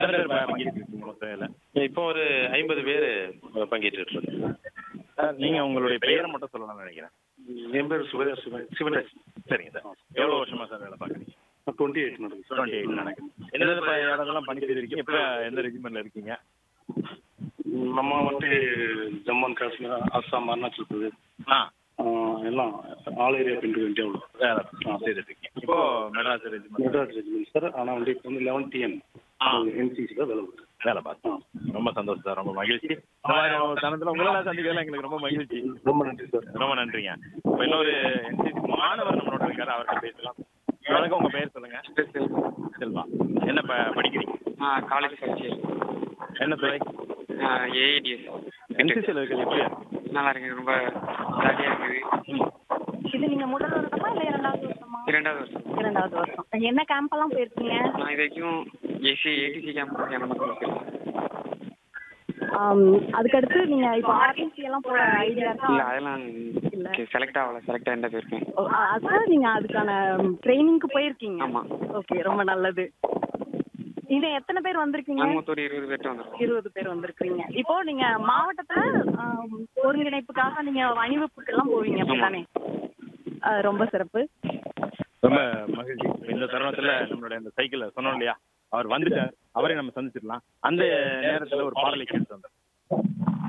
எத்தனை பேர் ப- பங்கேற்றிருக்கீங்க மொத்தம் இதுல இப்போ ஒரு ஐம்பது பேர் பங்கேற்று இருக்கோம் சார் நீங்க உங்களுடைய பெயரை மட்டும் சொல்லலாம்னு நினைக்கிறேன் என் பேர் சுபதா சிவன் சிவராஜ் சரிங்க சார் எவ்வளவு வருஷமா சார் வேலை பார்க்குறீங்க டுவெண்ட்டி எயிட் நடக்குது டுவெண்ட்டி எயிட் நடக்குது எந்தெந்த ப- இடத்தெல்லாம் பணி செய்திருக்கீங்க இப்போ எந்த ரெஜிமெண்ட்ல இருக்கீங்க நம்ம வந்து ஜம்மு அண்ட் காஷ்மீர் அஸ்ஸாம் அருணாச்சல் பிரதேஷ் ஆ ஆஹ் எல்லாம் ஆல் ஏரியா பிரிண்ட் இந்தியாவில் வேலை செய்துட்டு இருக்கீங்க இப்போ Madras regiment Madras regiment sir ஆனால் வந்து இப்போ வந்து லெவன் டிஎன் ஆ. என்சிசியில் வேலை பார்க்குறேன் வேலை பார்த்தோம் ரொம்ப சந்தோஷம் சார் ரொம்ப மகிழ்ச்சி இந்த மாதிரி ஒரு தருணத்துல உங்களெல்லாம் சந்திக்கிறதுல எங்களுக்கு ரொம்ப மகிழ்ச்சி ரொம்ப நன்றி சார் ரொம்ப நன்றிங்க இப்போ இன்னொரு என்சிசி மாணவர் நம்மளோட இருக்காரு அவர்கிட்ட பேசலாம் வணக்கம் உங்க பேர் சொல்லுங்க செல்வா என்ன ப படிக்கிறீங்க ஆ காலேஜ் ஃபர்ஸ்ட் இயர் என்ன துறை ஏஐடிஎஸ் என்சிசியில் இருக்கிறது எப்படியா இருக்கு நல்லா இருக்கு ரொம்ப ஜாலியாக இருக்குது இது நீங்க முதல் வருஷமா இல்ல இரண்டாவது வருஷமா இரண்டாவது வருஷம் இரண்டாவது வருஷம் என்ன கேம்ப் எல்லாம் போயிருக்கீங்க நான் இது வரைக்கும் ஏசி ஏடிசி கேம்ப் அந்த மாதிரி போயிருக்கேன் ஆம், அதுக்கடுத்து நீங்க இப்போ ஆர்டிசி எல்லாம் போற ஐடியா இருக்கா இல்லை அதெல்லாம் இல்ல. செலக்ட் ஆகல செலக்ட் ஆகிருந்தா போயிருக்கேன் ஓ, அ- அதான் நீங்க அதுக்கான ட்ரைனிங்க்கு போயிருக்கீங்க ஆமா. ஓகே ரொம்ப நல்லது இது எத்தனை பேர் வந்திருக்கீங்க நாங்கள் மொத்தம் ஒரு இருபது பேர்ட்ட வந்திருக்கோம் இருபது பேர் வந்திருக்கீங்க இப்போ நீங்க மாவட்டத்துல ஆம், ஒருங்கிணைப்புக்காக நீங்க அணிவகுப்புக்கு எல்லாம் போவீங்க அப்படிதானே ஆ, ரொம்ப சிறப்பு ரொம்ப மகிழ்ச்சி இந்த தருணத்துல நம்மளுடைய அந்த சைக்கிள சொன்னோம் இல்லையா அவர் வந்துட்டார் அவரை நம்ம சந்திச்சிடலாம் அந்த நேரத்துல ஒரு பாடலை கேட்டு வந்தோம்